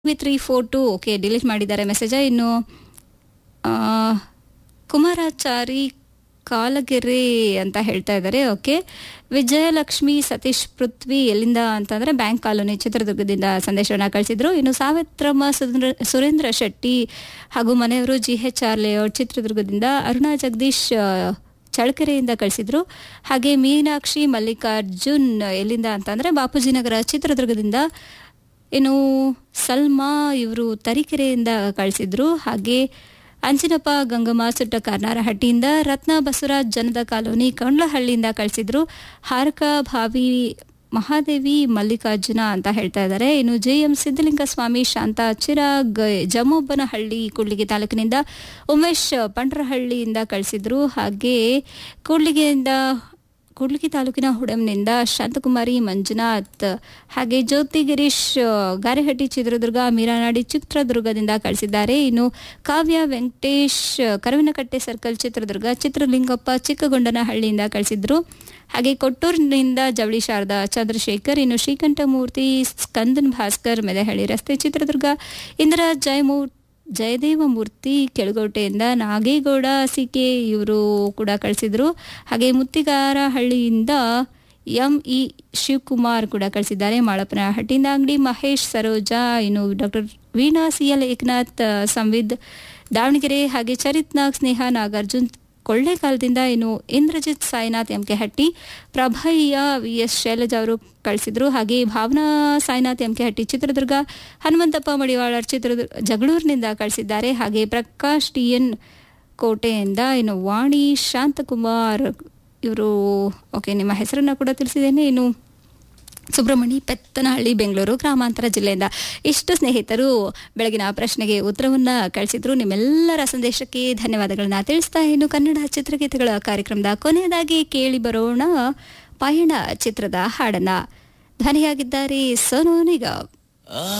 V three four two okay delete ಮಾಡಿದ್ದಾರೆ message ಇನ್ನು ಆ, ಕುಮಾರಾಚಾರಿ ಕಾಲಗೆರೆ ಅಂತ ಹೇಳ್ತಾ ಇದ್ದಾರೆ ಓಕೆ ವಿಜಯಲಕ್ಷ್ಮಿ ಸತೀಶ್ ಪೃಥ್ವಿ ಎಲ್ಲಿಂದ ಅಂತಂದ್ರೆ ಬ್ಯಾಂಕ್ ಕಾಲೋನಿ ಚಿತ್ರದುರ್ಗದಿಂದ ಸಂದೇಶವನ್ನ ಕಳಿಸಿದ್ರು ಇನ್ನು ಸಾವಿತ್ರಮ್ಮ ಸುರೇಂದ್ರ ಸುರೇಂದ್ರ ಶೆಟ್ಟಿ ಹಾಗೂ ಮನೆಯವರು ಜಿ ಎಚ್ ಆರ್ ಲೇಔಟ್ ಚಿತ್ರದುರ್ಗದಿಂದ ಅರುಣಾ ಜಗದೀಶ್ ಆ, ಚಳ್ಳಕೆರೆಯಿಂದ ಕಳಿಸಿದ್ರು ಹಾಗೆ ಮೀನಾಕ್ಷಿ ಮಲ್ಲಿಕಾರ್ಜುನ್ ಎಲ್ಲಿಂದ ಅಂತಂದ್ರೆ ಬಾಪೂಜಿನಗರ ಚಿತ್ರದುರ್ಗದಿಂದ ಇನ್ನು ಸಲ್ಮಾ ಇವರು ತರೀಕೆರೆಯಿಂದ ಕಳಿಸಿದ್ರು ಹಾಗೆ ಅಂಜಿನಪ್ಪ ಗಂಗಮ್ಮ ಸುಟ್ಟ ಕಾರ್ನಾರಹಟ್ಟಿಯಿಂದ ರತ್ನ ಬಸವರಾಜ್ ಜನದ ಕಾಲೋನಿ ಕಂಡ್ಲಹಳ್ಳಿಯಿಂದ ಕಳಿಸಿದ್ರು ಹಾರಕ ಭಾವಿ ಮಹಾದೇವಿ ಮಲ್ಲಿಕಾರ್ಜುನ ಅಂತ ಹೇಳ್ತಾ ಇದ್ದಾರೆ ಇನ್ನು ಜೆ ಎಂ ಸಿದ್ದಲಿಂಗ ಸ್ವಾಮಿ ಶಾಂತ ಚಿರಾಗ್ ಜಮೋಬ್ಬನಹಳ್ಳಿ ಕೂಡ್ಲಿಗೆ ತಾಲೂಕಿನಿಂದ ಉಮೇಶ್ ಪಂಡ್ರಹಳ್ಳಿಯಿಂದ ಕಳಿಸಿದ್ರು ಹಾಗೆ ಕೂಡ್ಲಿಗೆಯಿಂದ ಕೂಡ್ಲಿಗಿ ತಾಲೂಕಿನ ಹುಡಂನಿಂದ ಶಾಂತಕುಮಾರಿ ಮಂಜುನಾಥ್ ಹಾಗೆ ಜ್ಯೋತಿ ಗಿರೀಶ್ ಆ, ಗಾರೆಹಟ್ಟಿ ಚಿತ್ರದುರ್ಗ ಮೀರಾನಾಡಿ ಚಿತ್ರದುರ್ಗದಿಂದ ಕಳಿಸಿದ್ದಾರೆ ಇನ್ನು ಕಾವ್ಯ ವೆಂಕಟೇಶ್ ಕರವಿನಕಟ್ಟೆ ಸರ್ಕಲ್ ಚಿತ್ರದುರ್ಗ ಚಿತ್ರಲಿಂಗಪ್ಪ ಚಿಕ್ಕಗೊಂಡನಹಳ್ಳಿಯಿಂದ ಕಳಿಸಿದ್ರು ಹಾಗೆ ಕೊಟ್ಟೂರಿನಿಂದ ಜವಳಿ ಶಾರದಾ ಚಂದ್ರಶೇಖರ್ ಇನ್ನು ಶ್ರೀಕಂಠಮೂರ್ತಿ ಸ್ಕಂದನ್ ಭಾಸ್ಕರ್ ಮೆದೆಹಳ್ಳಿ ರಸ್ತೆ ಚಿತ್ರದುರ್ಗ ಇಂದಿರಾ ಜಯಮೂರ್ತಿ ಜಯದೇವ ಮೂರ್ತಿ ಕೆಳಗೋಟೆಯಿಂದ ನಾಗೇಗೌಡ ಸಿಕೆ ಇವರು ಕೂಡ ಕಳಿಸಿದ್ರು ಹಾಗೆ ಮುತ್ತಿಗಾರಹಳ್ಳಿಯಿಂದ ಎಂ ಇ ಶಿವಕುಮಾರ್ ಕೂಡ ಕಳಿಸಿದ್ದಾರೆ ಮಾಳಪ್ಪನಹಟ್ಟಿಯಿಂದ ಅಂಗಡಿ ಮಹೇಶ್ ಸರೋಜಾ ಇನ್ನು doctor Veena C L Ekanath ಆ, ಸಂವಿದ್ ದಾವಣಗೆರೆ ಹಾಗೆ ಚರಿತ್ ನಾಗ್ ಸ್ನೇಹ ನಾಗಾರ್ಜುನ್ ಕೊಳ್ಳೇಗಾಲದಿಂದ ಇನ್ನು Indrajit Sainath M K Hatti Prabhayya V S Shailaja ಅವರು ಕಳಿಸಿದ್ರು ಹಾಗೆ ಭಾವನಾ ಸಾಯಿನಾಥ್ ಎಂ ಕೆ ಹಟ್ಟಿ ಚಿತ್ರದುರ್ಗ ಹನುಮಂತಪ್ಪ ಮಡಿವಾಳರ್ ಚಿತ್ರದುರ್ಗ ಜಗಳೂರಿನಿಂದ ಕಳಿಸಿದ್ದಾರೆ ಹಾಗೆ ಪ್ರಕಾಶ್ ಟಿ ಎನ್ ಕೋಟೆಯಿಂದ ಇನ್ನು ವಾಣಿ ಶಾಂತಕುಮಾರ್ ಇವರು ಓಕೆ ನಿಮ್ಮ ಹೆಸರನ್ನ ಕೂಡ ತಿಳಿಸಿದ್ದೇನೆ ಇನ್ನು ಸುಬ್ರಹ್ಮಣಿ ಪೆತ್ತನಹಳ್ಳಿ ಬೆಂಗಳೂರು ಗ್ರಾಮಾಂತರ ಜಿಲ್ಲೆಯಿಂದ ಇಷ್ಟು ಸ್ನೇಹಿತರು ಬೆಳಗಿನ ಪ್ರಶ್ನೆಗೆ ಉತ್ತರವನ್ನ ಕಳಿಸಿದ್ರು ನಿಮ್ಮೆಲ್ಲರ ಸಂದೇಶಕ್ಕೆ ಧನ್ಯವಾದಗಳನ್ನ ತಿಳಿಸ್ತಾ ಇನ್ನು ಕನ್ನಡ ಚಿತ್ರಗೀತೆಗಳ ಕಾರ್ಯಕ್ರಮದ ಕೊನೆಯದಾಗಿ ಕೇಳಿ ಬರೋಣ ಪಯಣ ಚಿತ್ರದ ಹಾಡನ್ನ ಧ್ವನಿಯಾಗಿದ್ದಾರೆ ಸೋನು ನಿಗಮ್